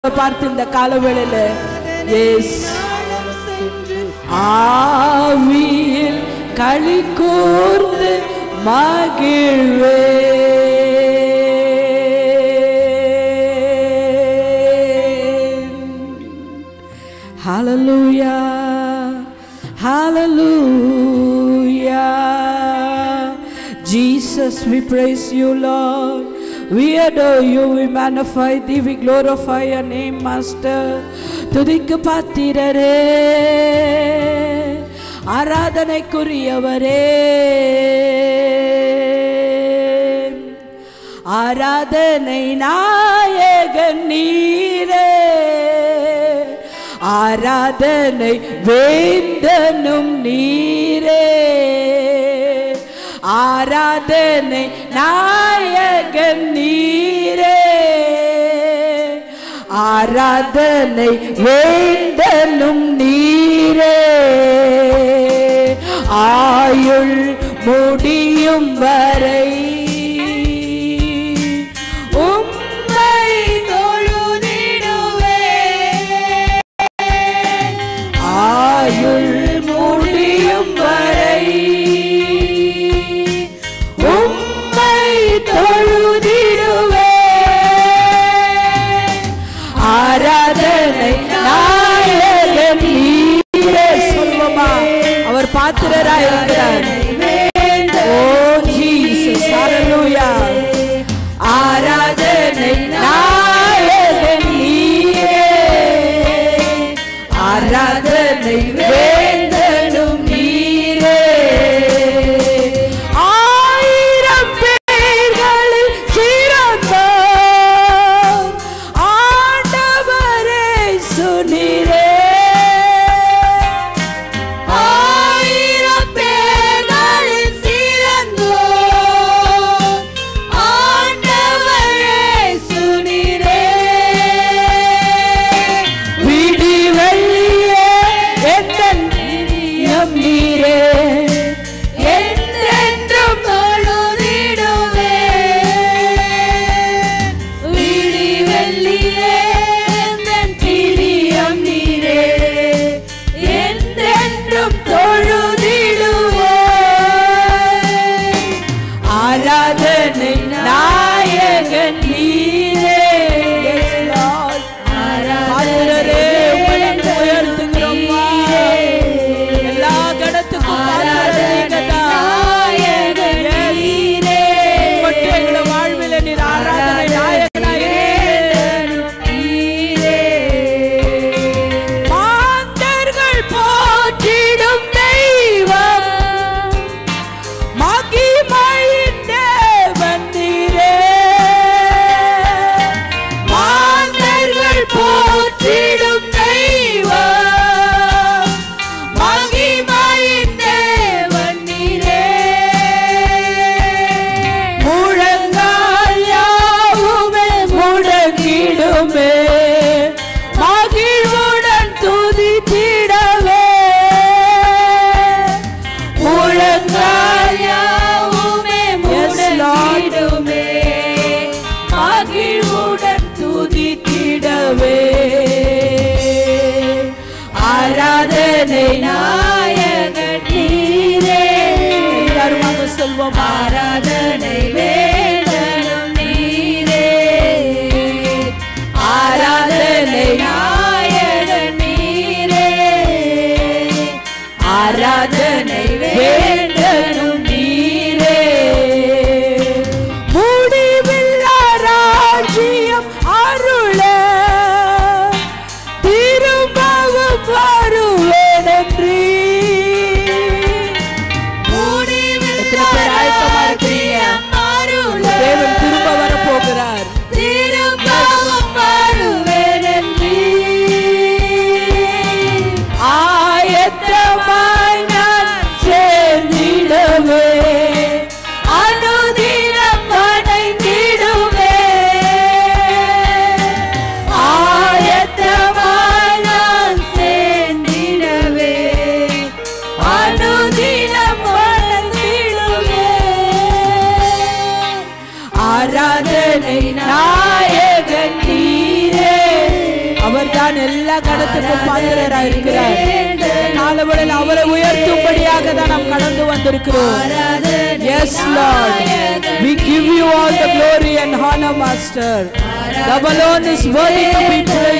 பார்த்து இந்த காலவேளையில எஸ் ஆவியில் களி கூர்ந்து மகிழ்வே Hallelujah. Hallelujah. Jesus, we praise you, Lord. We adore you, we magnify thee, we glorify your name, Master. துதிக்கு பாத்திரரே ஆராதனைக்குரியவரே ஆராதனை நாயகன் நீரே ஆராதனை வேந்தனும் நீரே ஆராதனை நாயகன் நீரே ஆராதனை வேந்தனும் நீரே ஆயுள் முடியும் வரை உம்மை தொழுதிடுவே ஆயுள் முடியும் வரை உம்மை தொழுதிடுவே ஆராதனை நாயகன் நீரே சொல்வமா அவர் பாத்திரராய் இருக்கிறார் ஓ ஜீசஸ் ஹalleluya ஆராதனை நாயகன் நீரே ஆராதனை வேந்தனும் நீரே ஆயிரம் பேர்களில் சிறந்தோர் ஆண்டவரே சுனிரே ஆயிரம் பேர்கள் தான் எல்லா கடத்துக்கும் பாத்திரராக இருக்கிறார் காலவழியில் அவரை உயர்த்தும்படியாக தான் நாம் கடந்து வந்திருக்கிறோம் Yes, Lord. We give you all the glory and honor, Master. The alone is worthy to be praised.